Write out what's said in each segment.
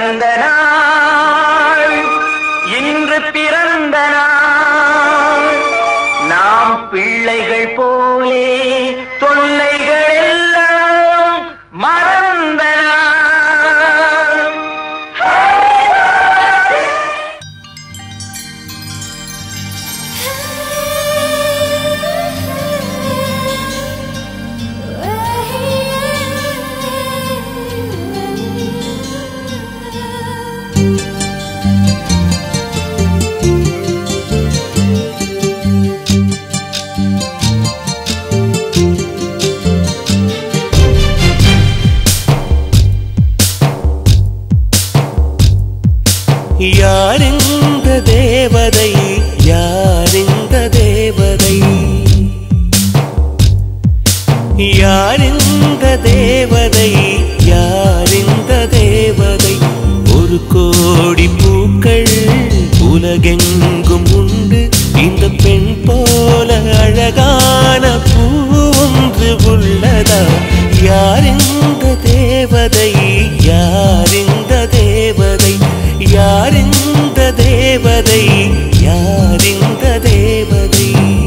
பிறந்த நாள் இன்று பிறந்த நாள் நாம் பிள்ளைகள் போலே தொல்லைகள் எல்லாம் மறந்த நாள் யாரிந்த தேவதை யாரிந்த தேவதை யாரிந்த தேவதை யாரிந்த தேவதை ஒரு கோடி பூக்கள் உலகெங்கும் உண்டு இந்த பெண் போல அழகான பூ ஒன்று உள்ளதா யாரிந்த தேவதை யாரிந்த தேவதை யாரிந்த தேவதை யாரிந்த தேவதை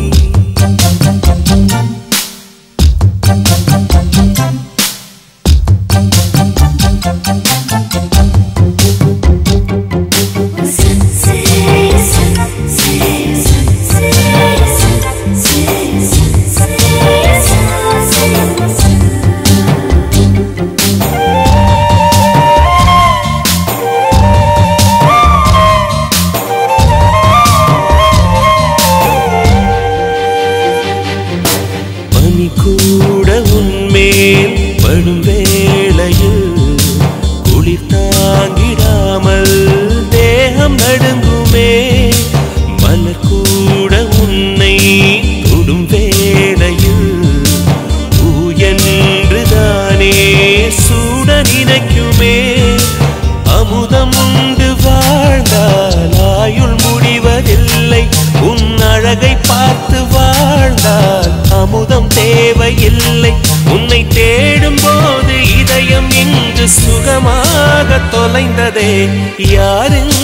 பனி கூட உன்மேல் படும் வேளையில் குளிர் தாங்கிடாமல் தேகம் நடுங்குமே மலர் கூட உன்னை தொடும் வேளையில் பூ என்றுதானே சூட நினைக்குமே அமுதம் உண்டு வாழ்ந்தால் ஆயுள் முடிவதில்லை உன் அழகை பார்த்து வாழ்ந்தால் அமுதம் தேவையில்லை உன்னை தேடும் போது இதயம் இன்று சுகமாக தொலைந்ததே யாரின்